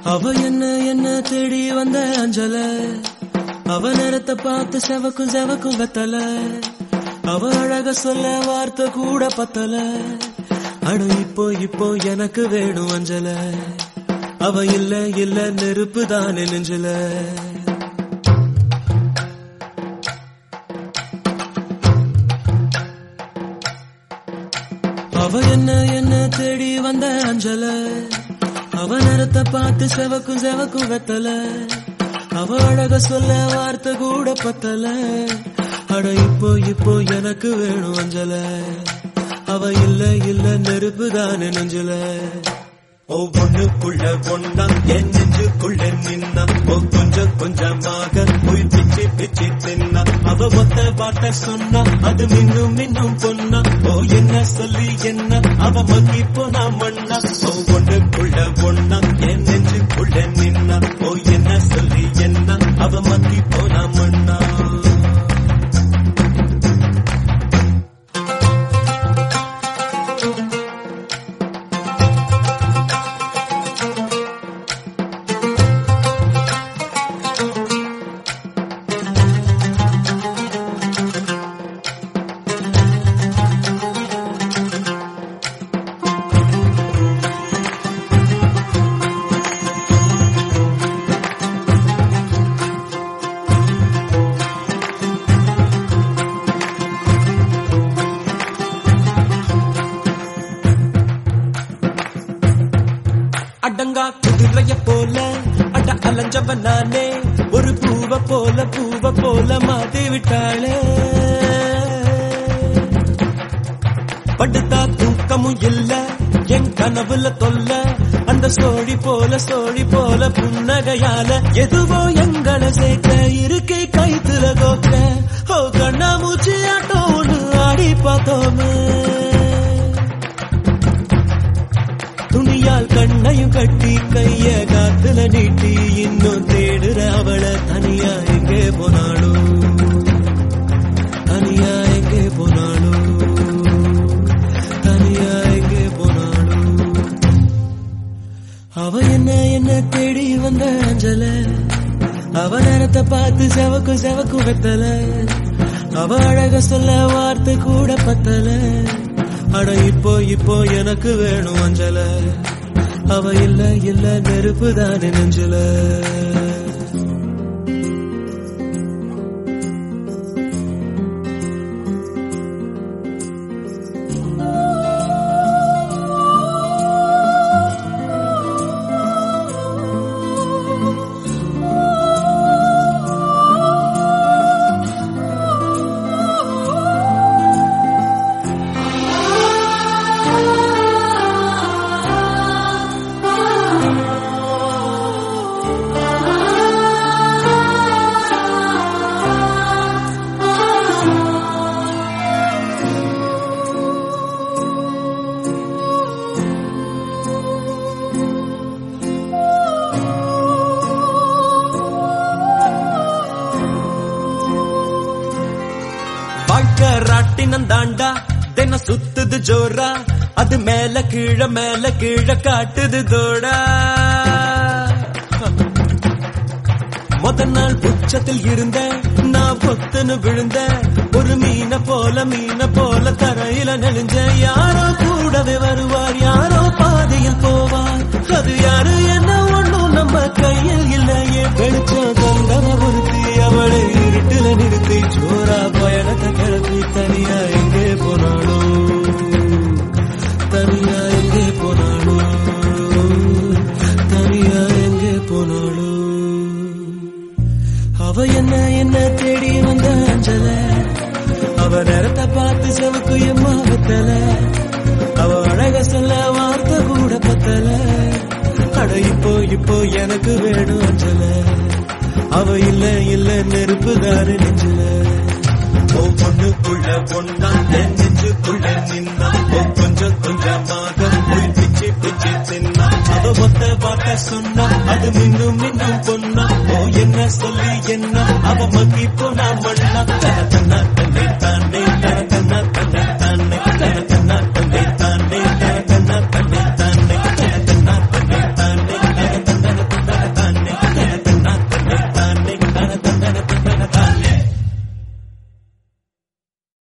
அவ என்ன என்ன தேடி வந்த அஞ்சல அவ நேரத்தை பார்த்து செவக்கும் செவக்கும் வெத்தல அவ அழக சொல்ல வார்த்தை கூட பத்தல அட இப்போ இப்போ எனக்கு வேணும் அஞ்சல அவ இல்ல இல்ல நெருப்பு தானே நெஞ்சல அவ என்ன என்ன தேடி வந்த அஞ்சல அவ நேரத்தை பார்த்து செவக்கும் செவக்கும் வெத்தல அவ அழக சொல்ல வார்த்தை கூட பத்தல அட இப்போ இப்போ எனக்கு வேணும் அஞ்சல அவ இல்ல இல்ல நெருப்பு தானே நெஞ்சல ஒவ்வொன்னுக்குள்ள ஒன்னா என் நெஞ்சுக்குள்ள நின்னா ஓ கொஞ்சம் கொஞ்சமாக போய் பிச்சு பிச்சு தின்னா அவ ஒத்த வார்த்தை சொன்னா அது மின்னும் மின்னும் பொன்னா ஓ என்ன சொல்லி என்ன அவ மக்கி போனா மண்ணா ஒவ்வொன்னுக்குள்ள ஒன்னா என் நெஞ்சுக்குள்ள நின்னா ஓ என்ன சொல்லி என்ன அவ மக்கி போனா மண்ணா அடங்கா குதிரைய போல அட அலைஞ்சவன் நானே ஒரு பூவ போல பூவ போல மாத்தி விட்டாளே படுத்தா தூக்கமும் இல்ல என் கனவுல தொல்ல அந்த சோழி போல சோழி போல புன்னகையால எதுவோ எங்களை சேர்க்க இருக்கை கைத்துல கோக்க ஓ கண்ணா மூச்சி ஆட்டம் ஒண்ணு ஆடி பார்த்தோமே துணியால் கண்ணையும் கட்டி கைய காத்துல நீட்டி இன்னும் தேடுற அவள தனியா எங்கே போனாளோ தனியா எங்கே போனாளோ தனியா எங்கே போனாளோ அவ என்ன என்ன தேடி வந்த அஞ்சல அவ நேரத்தை பார்த்து செவக்கும் செவக்கும் வெத்தல அவ அழக சொல்ல வார்த்தை கூட பத்தல அட இப்போ இப்போ எனக்கு வேணும் அஞ்சல அவ இல்ல இல்ல நெருப்பு தானே நெஞ்சல வாழ்க்கை ராட்டினம் தாண்டா தின சுத்துது ஜோரா அது மேல கீழ மேல கீழ காட்டுது தோடா முத நாள் உச்சத்தில் இருந்த நான் பொத்துன்னு விழுந்த ஒரு மீன போல மீன போல தரையில நெளிஞ்ச யாரோ கூடவே வருவார் யாரோ பாதையில் போவார் அது யாரு என்ன ஒண்ணும் நம்ம கையில் இல்லையே வெளிச்சம் தந்தன பொருத்தி அவளை இருட்டுல நிறுத்தி ஜோரா பயணத்தை கிளப்பி தனியா எங்கே போனாளோ தனியா எங்கே போனாளோ தனியா எங்கே போனாளோ அவ என்ன என்ன தேடி வந்த அஞ்சல அவ நேரத்தை பார்த்து செவக்கு எம்மா வெத்தல அவ அழக சொல்ல வார்த்தை கூட பத்தல அட இப்போ இப்போ எனக்கு வேணும் அஞ்சல அவ இல்ல இல்ல நெருப்பு தாரு நெஞ்சல ஓ பொண்ணுக்குள்ள பொண்ணா என் நெஞ்சுக்குள்ள நின்னா ஓ கொஞ்சம் கொஞ்சமாக போய் பிச்சு பிச்சு தின்னா அவ ஒத்த வார்த்தை சொன்னா அது மின்னும் மின்னும் பொண்ணா ஓ என்ன சொல்லி என்ன அவ மக்கி போனா மண்ணா